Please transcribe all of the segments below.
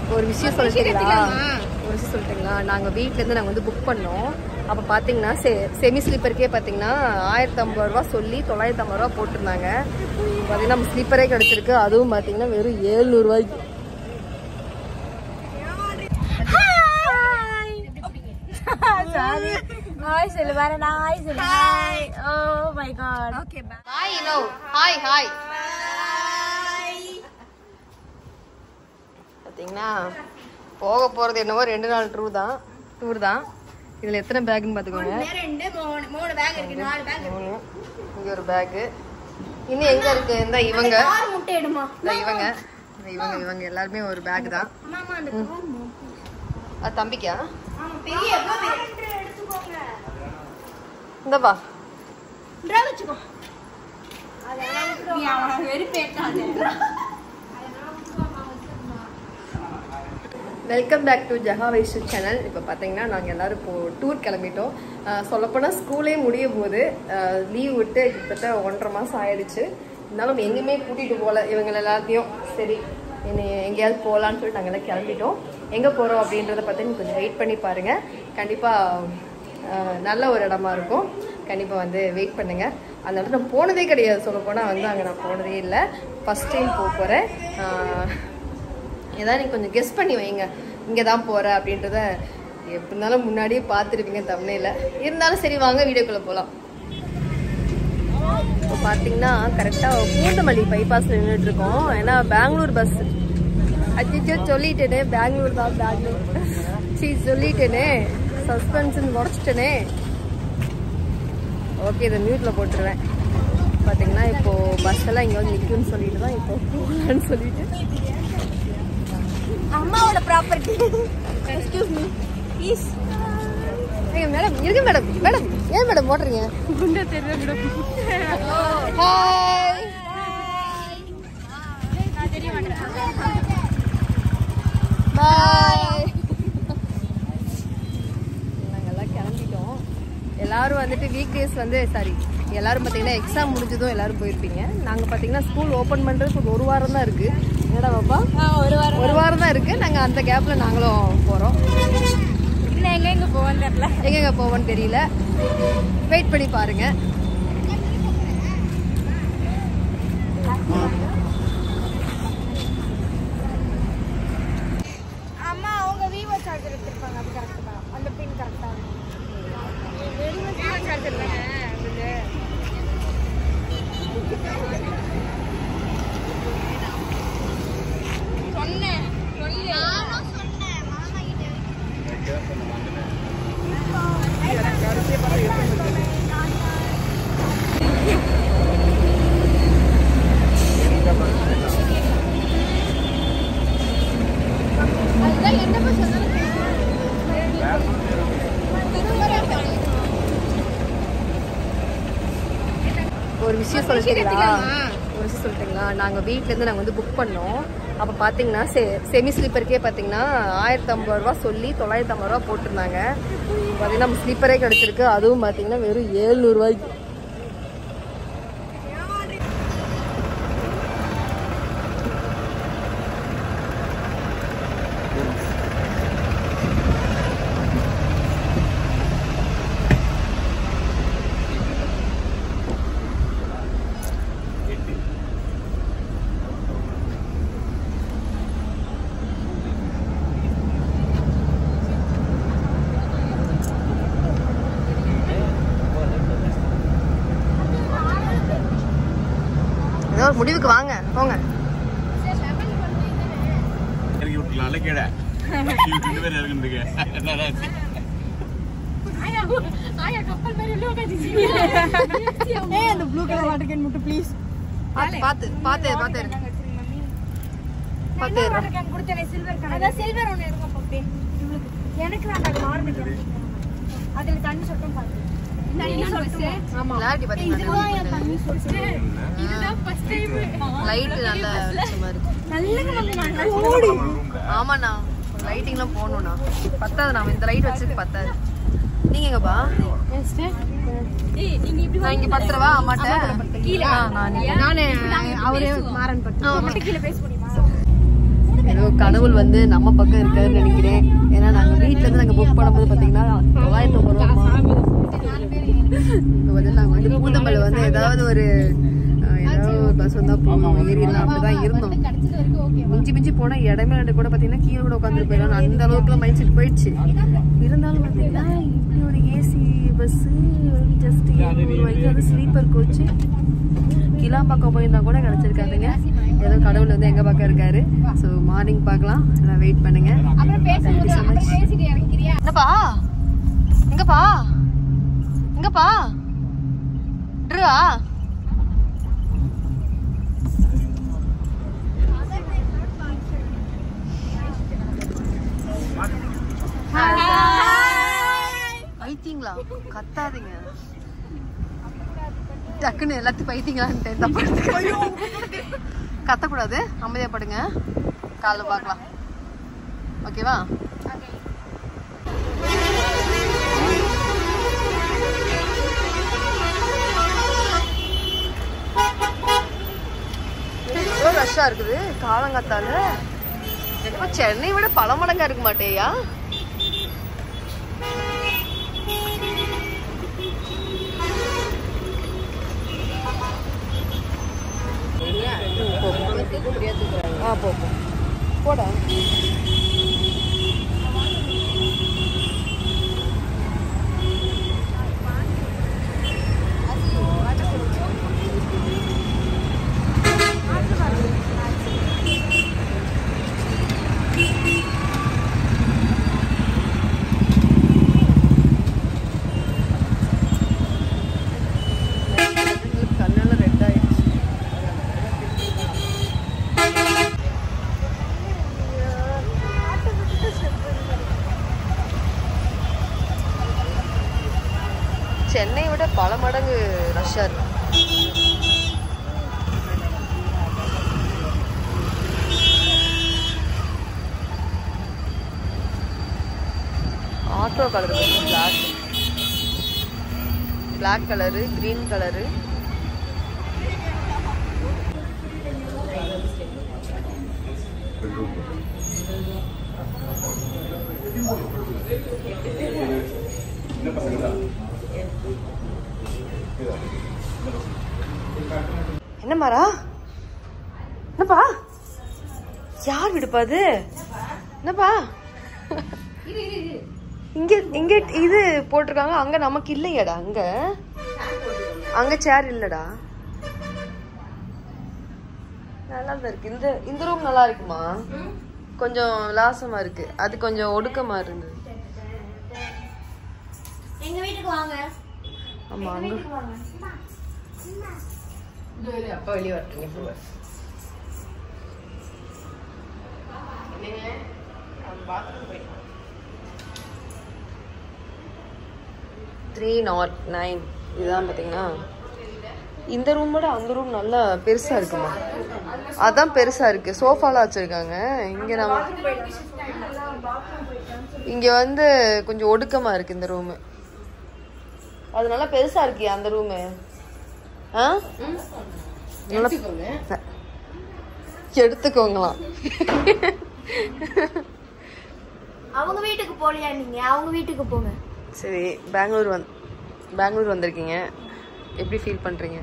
ஒரு விஷயம் சொல்லிட்டீங்களா ஒரு விஷயம் சொல்லிட்டீங்களா நாங்கள் வீட்டிலேருந்து நாங்கள் வந்து புக் பண்ணோம் அப்போ பார்த்தீங்கன்னா செ செமி ஸ்லீப்பருக்கே பார்த்தீங்கன்னா ஆயிரத்தி ஐம்பது ரூபா சொல்லி தொள்ளாயிரத்தி ஐம்பது ரூபா போட்டிருந்தாங்க பார்த்தீங்கன்னா நம்ம ஸ்லீப்பரே கிடச்சிருக்கு அதுவும் பார்த்தீங்கன்னா வெறும் ஏழ்நூறுவாய்க்கு சாரி ஹாய் சொல்லு வேற ஹாய் சொல்லு hi oh my god okay hi no hi hi பார்த்தீங்கன்னா போக போகிறது என்னவோ ரெண்டு நாள் டூர் தான் டூர் தான் இதில் எத்தனை பேக்குன்னு பார்த்துக்கோங்க ரெண்டு மூணு மூணு பேக் இருக்கு நாலு பேக் மூணு இங்கே ஒரு பேக்கு இன்னும் எங்கே இருக்கு இந்த இவங்க ஆறு முட்டை எடுமா இந்த இவங்க இந்த இவங்க இவங்க எல்லாருமே ஒரு பேக் தான் மாமா அந்த கார் மா. அது தம்பிக்கா ஆமா பெரிய எவ்வளவு பெரிய எடுத்துக்கோங்க இந்தப்பா ட்ரா வச்சுக்கோ நீ அவன வெறுப்பேட்டாத welcome back to Jaha Vaishu channel இப்போ பார்த்தீங்கன்னா நாங்கள் எல்லாரும் இப்போ டூர் கிளம்பிட்டோம் சொல்லப்போனால் ஸ்கூலே முடிய போது லீவ் விட்டு கிட்டத்தட்ட ஒன்றரை மாதம் ஆயிடுச்சு இருந்தாலும் எங்கேயுமே கூட்டிகிட்டு போகல இவங்க எல்லாத்தையும் சரி இனி எங்கேயாவது போகலான்னு சொல்லிட்டு நாங்கள் எல்லாம் கிளம்பிட்டோம் எங்கே போகிறோம் அப்படின்றத பற்றி நீங்க கொஞ்சம் வெயிட் பண்ணி பாருங்கள் கண்டிப்பாக நல்ல ஒரு இடமா இருக்கும் கண்டிப்பாக வந்து வெயிட் பண்ணுங்கள் அந்த இடத்துல நான் போனதே கிடையாது சொல்லப்போனால் வந்து அங்கே நான் போனதே இல்லை ஃபஸ்ட் டைம் போக போகிறேன் ஏதாவது நீ கொஞ்சம் கெஸ் பண்ணி வைங்க இங்கே தான் போகிற அப்படின்றத எப்படி இருந்தாலும் முன்னாடியே பார்த்துருப்பீங்க தமிழில் இருந்தாலும் சரி வாங்க வீடியோக்குள்ளே போகலாம் இப்போ பார்த்தீங்கன்னா கரெக்டாக பூந்தமல்லி பைபாஸில் நின்றுட்டு இருக்கோம் ஏன்னா பெங்களூர் பஸ் அச்சோ சொல்லிட்டேனே பெங்களூர் தான் பெங்களூர் சீ சொல்லிட்டேனே சஸ்பென்ஷன் உடச்சிட்டேனே ஓகே இதை மியூட்டில் போட்டுருவேன் பார்த்தீங்கன்னா இப்போது பஸ் எல்லாம் இங்கே வந்து நிற்கும்னு சொல்லிட்டு தான் இப்போ போகலான்னு சொல்லிட்டு அம்மாவோட ப்ராப்பர்ட்டி எக்ஸ்கியூஸ் மீ ப்ளீஸ் ஏங்க மேடம் இருக்கு மேடம் மேடம் ஏன் மேடம் ஓட்டுறீங்க குண்டா தெரியல மேடம் ஹாய் நான் தெரிய மாட்டேன் பாய் நாங்கெல்லாம் கிளம்பிட்டோம் எல்லாரும் வந்துட்டு வீக் டேஸ் வந்து சாரி எல்லாரும் பார்த்தீங்கன்னா எக்ஸாம் முடிஞ்சதும் எல்லாரும் போயிருப்பீங்க நாங்கள் பார்த்தீங்கன்னா ஸ்கூல் ஓப்பன் பண்ணுறதுக்கு ஒரு ஒரு வாரம் தான் இருக்குது என்னடா பாப்பா ஒரு வாரம் ஒரு வாரம் தான் இருக்குது நாங்கள் அந்த கேப்பில் நாங்களும் போகிறோம் இன்னும் எங்க எங்க போவோம் தெரியல எங்கெங்க போவோன்னு தெரியல வெயிட் பண்ணி பாருங்க அம்மா அவங்க விவோ சார்ஜர் எடுத்திருப்பாங்க அது கரெக்ட் தான் அந்த பின் கரெக்டா விவோ சார்ஜர் சொன்னேன் நானும் சொன்னேன் மாமா கிட்ட அதுதான் என்னப்பா சொன்னாலும் ஒரு விஷயம் சொல்லிட்டீங்களா ஒரு விஷயம் சொல்லிட்டீங்களா நாங்கள் வீட்டிலேருந்து நாங்கள் வந்து புக் பண்ணோம் அப்போ பார்த்தீங்கன்னா செ செமி ஸ்லீப்பருக்கே பார்த்தீங்கன்னா ஆயிரத்தி ஐம்பது ரூபா சொல்லி தொள்ளாயிரத்தி ஐம்பது ரூபா போட்டிருந்தாங்க பார்த்தீங்கன்னா நம்ம ஸ்லீப்பரே கிடச்சிருக்கு அதுவும் பார்த்தீங்கன்னா வெறும் ஏழ்நூறுவாய்க்கு ஏதோ ஒரு முடிவுக்கு வாங்க போங்க இறக்கி விட்டுலாம்ல கீழே ரெண்டு பேர் இறங்குறதுக்கு ஏய் அந்த ப்ளூ கலர் வாட்டர் கேன் மட்டும் ப்ளீஸ் பார்த்து பார்த்து பார்த்து பார்த்து இரு. பார்த்து இரு. வாட்டர் கேன் கொடுத்தனே சில்வர் கலர் அதான் சில்வர் ஒன்னு இருக்கும் பப்பே இவளுக்கு எனக்கு வேண்டாம் அது நார்மல் அதுல தண்ணி சொட்டும் பாத்து தண்ணி சொட்டும் ஆமா கிளாரிட்டி பார்த்தீங்கன்னா தண்ணி சொட்டு இதுதான் ஃபர்ஸ்ட் டைம் லைட் நல்ல வெளிச்சமா இருக்கு நல்ல வந்து நாங்க ஓடி ஆமாண்ணா லைட்டிங்லாம் போகணும்ண்ணா பத்தாது நான் இந்த லைட் வச்சதுக்கு பத்தாது நீங்க எங்கப்பா நான் இங்க பத்து ரூபா அம்மாட்ட கீழே நான் நானு அவரே மாறன் பட்டு மட்டும் கீழே பேச முடியுமா ஏதோ கடவுள் வந்து நம்ம பக்கம் இருக்காருன்னு நினைக்கிறேன் ஏன்னா நாங்க வீட்ல இருந்து நாங்க புக் பண்ணும்போது பாத்தீங்கன்னா தொள்ளாயிரத்தி ஐம்பது ரூபா இப்போ வந்து நாங்க வந்து பூந்தமல்லி வந்து ஏதாவது ஒரு அஹ், ஏதாவது ஒரு பஸ் வந்தா போகணும் ஏறிடலாம் அப்படிதான் இருந்தோம் மிஞ்சி மிஞ்சி போனா இடமே ரெண்டு கூட பாத்தீங்கன்னா கீழே கூட உட்காந்துட்டு போயிடலாம் அந்த அளவுக்குலாம் மைண்ட் செட் போயிடுச்சு இருந்தாலும் பாத்தீங்கன்னா இப்படி ஒரு ஏசி பஸ் ஜஸ்ட் ரூபாய்க்கு வந்து ஸ்லீப்பர் கோச்சு கிளாம்பாக்கம் போயிருந்தா கூட கிடைச்சிருக்காதுங்க ஏதோ கடவுள் வந்து எங்க பக்கம் இருக்காரு ஸோ மார்னிங் பார்க்கலாம் நான் வெயிட் பண்ணுங்க Thank you so much. என்னப்பா எங்கப்பா எங்கப்பா ட்ரா பைத்தியங்களா கத்தாதீங்க டக்குன்னு எல்லாத்தையும் பைத்தியங்களான்ட்டு தப்பா எடுத்துக்காதீங்க. கத்தக்கூடாது அமைதியா படுங்க காலைல பார்க்கலாம் ஓகேவா எவ்வளோ ரஷ்ஷாக இருக்குது காலங்காத்தால என்னப்பா சென்னை விட பல மடங்கா இருக்க மாட்டேயா ஆ போ போ போடா கண்ணெல்லாம் ரெட் ஆயிடுச்சு சென்னை விட பல மடங்கு ரஷ்ஷா இருக்கு auto colour black black colour green colour என்ன மாறா என்னப்பா யார் விடுப்பா அது என்னப்பா இங்க இங்க இது போட்டிருக்காங்க அங்க நமக்கு இல்லையாடா அங்க அங்க சேர் இல்லடா நல்லா தான் இருக்கு இந்த இந்த ரூம் நல்லா இருக்குமா கொஞ்சம் விலாசமா இருக்கு அது கொஞ்சம் ஒடுக்கமா இருந்தது எங்க வீட்டுக்கு வாங்க ஆமா அங்க வீட்டுக்கு வாங்க அப்பா வெளியே வரட்டுங்க த்ரீ நாட் நைன் இதுதான் பார்த்தீங்கன்னா இந்த ரூமோட அந்த ரூம் நல்லா பெருசா இருக்குமா அதான் பெருசா இருக்கு சோஃபாலாம் வச்சிருக்காங்க இங்க நம்ம இங்க வந்து கொஞ்சம் ஒடுக்கமா இருக்கு இந்த ரூமு அது நல்லா பெருசா இருக்கு அந்த ரூமு ஆ நல்லா- எடுத்துக்கோங்களாம் அவங்க வீட்டுக்கு போலியா நீங்க அவங்க வீட்டுக்கு போங்க சரி பெங்களூர் வந் பெங்களூர் வந்திருக்கீங்க எப்படி ஃபீல் பண்றீங்க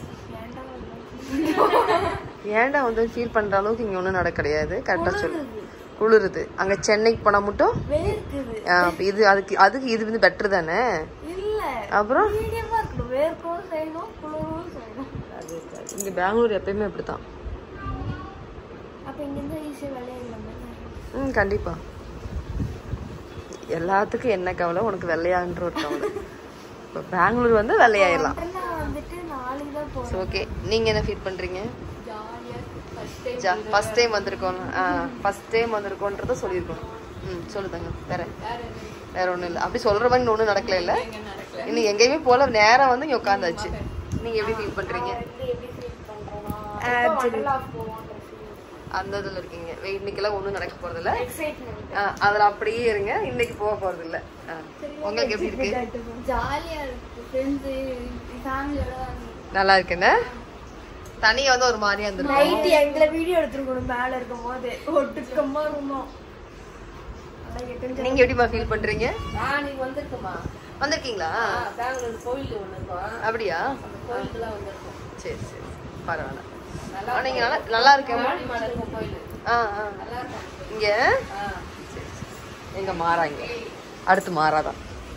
ஏன்டா வந்து ஃபீல் பண்ற அளவுக்கு இங்க ஒன்றும் நட கிடையாது கரெக்டா சொல்லு குளிருது அங்க சென்னைக்கு போனா மட்டும் வேர்க்குது ஆ, அப்ப இது அதுக்கு அதுக்கு இது வந்து பெட்டர் தானே இல்ல அப்புறம் மீடியமா இருக்கணும் வேர்க்கவும் செய்யணும் குளிரவும் செய்யணும் இங்க பெங்களூர் எப்பயுமே அப்படித்தான் அப்ப இங்க இருந்து ஈஸியா விளையாடலாம் ம் கண்டிப்பா எல்லாத்துக்கும் என்ன கவலை உனக்கு வெள்ளையான்ற ஒரு கவலை இப்போ பெங்களூர் வந்து வெள்ளையாயிடலாம் நான் வந்துட்டு நாளைக்கு தான் போறேன் ஓகே நீங்க என்ன ஃபீல் பண்றீங்க ஜாலியா ஃபர்ஸ்ட் ஃபர்ஸ்ட் டைம் வந்திருக்கோம் ஆ ஃபர்ஸ்ட் டைம் வந்திருக்கோன்றத சொல்லியிருக்கோம் ம் சொல்லுதாங்க வேற வேற ஒன்றும் இல்லை அப்படி சொல்ற மாதிரி ஒன்றும் நடக்கல இல்ல இன்னும் எங்கேயுமே போல நேரம் வந்து இங்க உட்காந்தாச்சு நீங்க எப்படி ஃபீல் பண்றீங்க எப்படி ஃபீல் பண்றேன்னா வண்டர்லா போவோன்ற அந்த இதுல இருக்கீங்க வெயிட் இன்னைக்கெல்லாம் ஒன்றும் நடக்க போறது இல்ல எக்ஸைட்மெண்ட் ஆ, அதுல அப்படியே இருங்க இன்னைக்கு போக போறது இல்ல ஆ. உங்களுக்கு எப்படி இருக்கு ஜாலியா இருக்கு ஃப்ரெண்ட்ஸ் ஃபேமிலியோட நல்லா இருக்குண்ணே தனியா வந்து ஒரு மாதிரியா இருந்திருக்கும் நைட்டு எங்களை வீடியோ எடுத்துருக்கணும் மேல இருக்கும் போது ஒட்டுக்கமா இருந்தோம் நீங்க எப்படிமா ஃபீல் பண்றீங்க நான் நீ வந்திருக்குமா வந்திருக்கீங்களா பெங்களூர் கோயில் ஒன்று இருக்கும் அப்படியா அந்த கோயிலுக்குலாம் வந்திருக்கோம் சரி சரி பரவாயில்ல நல்லா ஆனா இங்க நல்லா நல்லா இருக்கேன் மாடி இருக்கும் கோயில் ஆ ஆ நல்லா இருக்கும் இங்க ஆ சரி, சரி. எங்க மாறாங்க அடுத்து மாறாதான்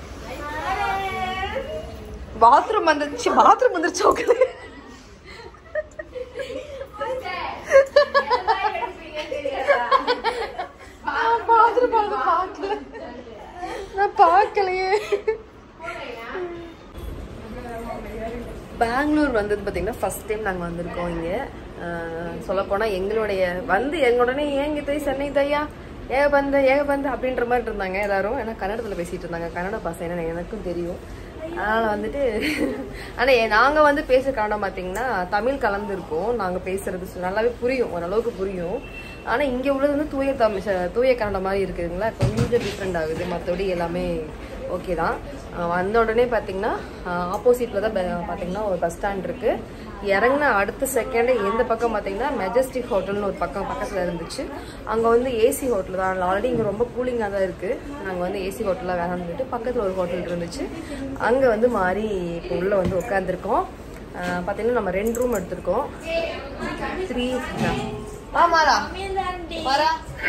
பாத்ரூம் வந்துச்சு பாத்ரூம் வந்துருச்சு உங்களுக்கு பாத்ரூம் வந்து பார்க்கல நான் பார்க்கலையே பெங்களூர் வந்தது பார்த்தீங்கன்னா ஃபர்ஸ்ட் டைம் நாங்கள் வந்திருக்கோம் இங்கே சொல்லப்போனால் எங்களுடைய வந்து எங்களுடனே ஏங்க தை சென்னை தையா ஏக பந்த ஏக பந்த அப்படின்ற மாதிரி இருந்தாங்க எல்லாரும் ஏன்னா கன்னடத்தில் பேசிட்டு இருந்தாங்க கன்னட பாசை என்ன எனக்கும் தெரியும் அதனால் வந்துட்டு ஆனால் நாங்கள் வந்து பேசுகிற கன்னடம் பார்த்தீங்கன்னா தமிழ் கலந்துருக்கோம் நாங்கள் பேசுறது நல்லாவே புரியும் ஓரளவுக்கு புரியும் ஆனால் இங்கே உள்ளது வந்து தூய தமிழ் ச- தூய கன்னடம் மாதிரி இருக்குதுங்களா கொஞ்சம் டிஃப்ரெண்ட் ஆகுது மற்றபடி எல்லாமே ஓகே தான் அஹ் வந்த உடனே பார்த்தீங்கன்னா ஆப்போசிட்டில் தான் ப- பார்த்தீங்கன்னா ஒரு பஸ் ஸ்டாண்ட் இருக்குது இறங்கின அடுத்த செகண்டே எந்த பக்கம் பார்த்தீங்கன்னா மெஜஸ்டிக் ஹோட்டல்னு ஒரு பக்கம் பக்கத்தில் இருந்துச்சு அங்கே வந்து ஏசி ஹோட்டல் தான் ஆல்ரெடி இங்கே ரொம்ப கூலிங்காக தான் இருக்குது நாங்கள் வந்து ஏசி ஹோட்டலில் வேணாம்னு சொல்லிட்டு பக்கத்தில் ஒரு ஹோட்டல் இருந்துச்சு அங்கே வந்து மாறி இப்போ உள்ளே வந்து உட்காந்துருக்கோம் பார்த்தீங்கன்னா நம்ம ரெண்டு ரூம் எடுத்திருக்கோம் த்ரீ வா மாறா மாறா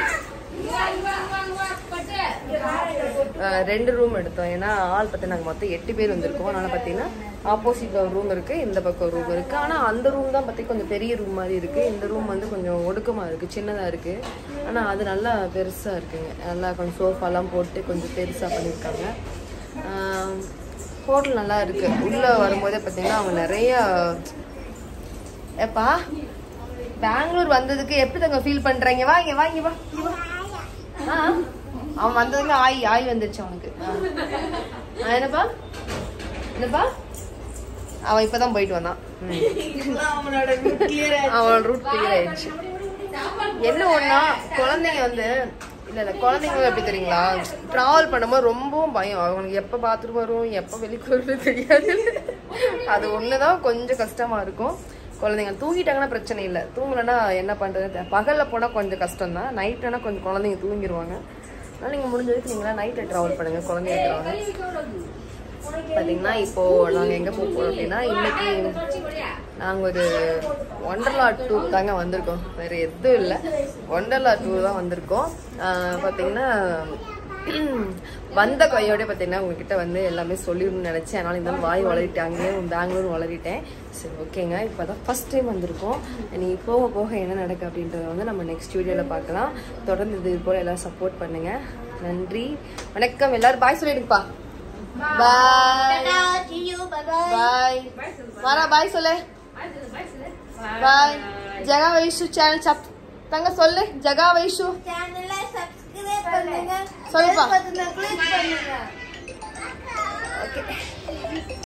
அஹ் ரெண்டு ரூம் எடுத்தோம் ஏன்னா ஆள் பார்த்து நாங்கள் மொத்தம் எட்டு பேர் வந்திருக்கோம் அதனால பார்த்தீங்கன்னா ஆப்போசிட்ல ஒரு ரூம் இருக்கு இந்த பக்கம் ரூம் இருக்கு ஆனால் அந்த ரூம் தான் பார்த்தி கொஞ்சம் பெரிய ரூம் மாதிரி இருக்கு இந்த ரூம் வந்து கொஞ்சம் ஒடுக்கமாக இருக்கு சின்னதாக இருக்கு ஆனால் அது நல்லா பெருசாக இருக்குங்க நல்லா கொஞ்சம் சோஃபாலாம் போட்டு கொஞ்சம் பெருசாக பண்ணியிருக்காங்க ஹோட்டல் நல்லா இருக்கு உள்ளே வரும்போதே பார்த்தீங்கன்னா அவங்க நிறைய ஏப்பா பெங்களூர் வந்ததுக்கு எப்படி தங்க ஃபீல் பண்றீங்க வா இங்க வா இங்க வா இங்க வா. ஆ, அவன் வந்ததுக்கு ஆய் ஆய் வந்துருச்சு அவனுக்கு ஆ. ஆ, என்னப்பா என்னப்பா அவன் இப்பதான் போயிட்டு வந்தான் ம். அவனோட ரூட் கிளியர் ஆயிடுச்சு என்ன ஒண்ணா குழந்தைங்க வந்து இல்ல இல்ல குழந்தைங்க எப்படி தெரியுங்களா டிராவல் பண்ணும்போது ரொம்பவும் பயம் அவங்களுக்கு எப்ப பாத்ரூம் வரும் எப்ப வெளிக்கு வரும்னு தெரியாது அது ஒண்ணுதான் கொஞ்சம் கஷ்டமா இருக்கும் குழந்தைங்க தூங்கிட்டாங்கன்னா பிரச்சனை இல்லை தூங்கலைன்னா என்ன பண்றது தெ- பகல்ல போனா கொஞ்சம் கஷ்டம் தான் நைட்னா கொஞ்சம் குழந்தைங்க தூங்கிடுவாங்க அதனால நீங்க முடிஞ்ச வரைக்கும் நீங்களா நைட்ல டிராவல் பண்ணுங்க குழந்தைங்க இருக்கிறவங்க பாத்தீங்கன்னா இப்போ நாங்க எங்க போக போறோம் அப்படின்னா இன்னைக்கு நாங்க ஒரு ஒண்டர்லா டூர் தாங்க வந்திருக்கோம் வேற எதுவும் இல்லை ஒண்டர்லா டூர் தான் வந்திருக்கோம் ஆஹ் பாத்தீங்கன்னா வந்த கையோட பார்த்தீங்கன்னா உங்ககிட்ட வந்து எல்லாமே சொல்லிடணும்னு நினச்சேன் அதனால இந்த வாய் வளரிட்டேன் அங்கேயும் பெங்களூர் வளரிட்டேன் சரி ஓகேங்க இப்போ தான் ஃபஸ்ட் டைம் வந்திருக்கோம் நீ போக போக என்ன நடக்கு அப்படின்றத வந்து நம்ம நெக்ஸ்ட் வீடியோவில் பார்க்கலாம் தொடர்ந்து இது போல் எல்லாம் சப்போர்ட் பண்ணுங்க நன்றி வணக்கம் எல்லாரும் பாய் சொல்லிடுங்கப்பா பாய் பாய் வரா பாய் சொல்லு பாய் ஜகா வைஷு சேனல் சப் தங்க சொல்லு ஜகா வைஷு சேனலை சப்ஸ்கிரைப் பண்ணுங்க சொல்லுப்பா கிளிக் பண்ணுங்க ஓகே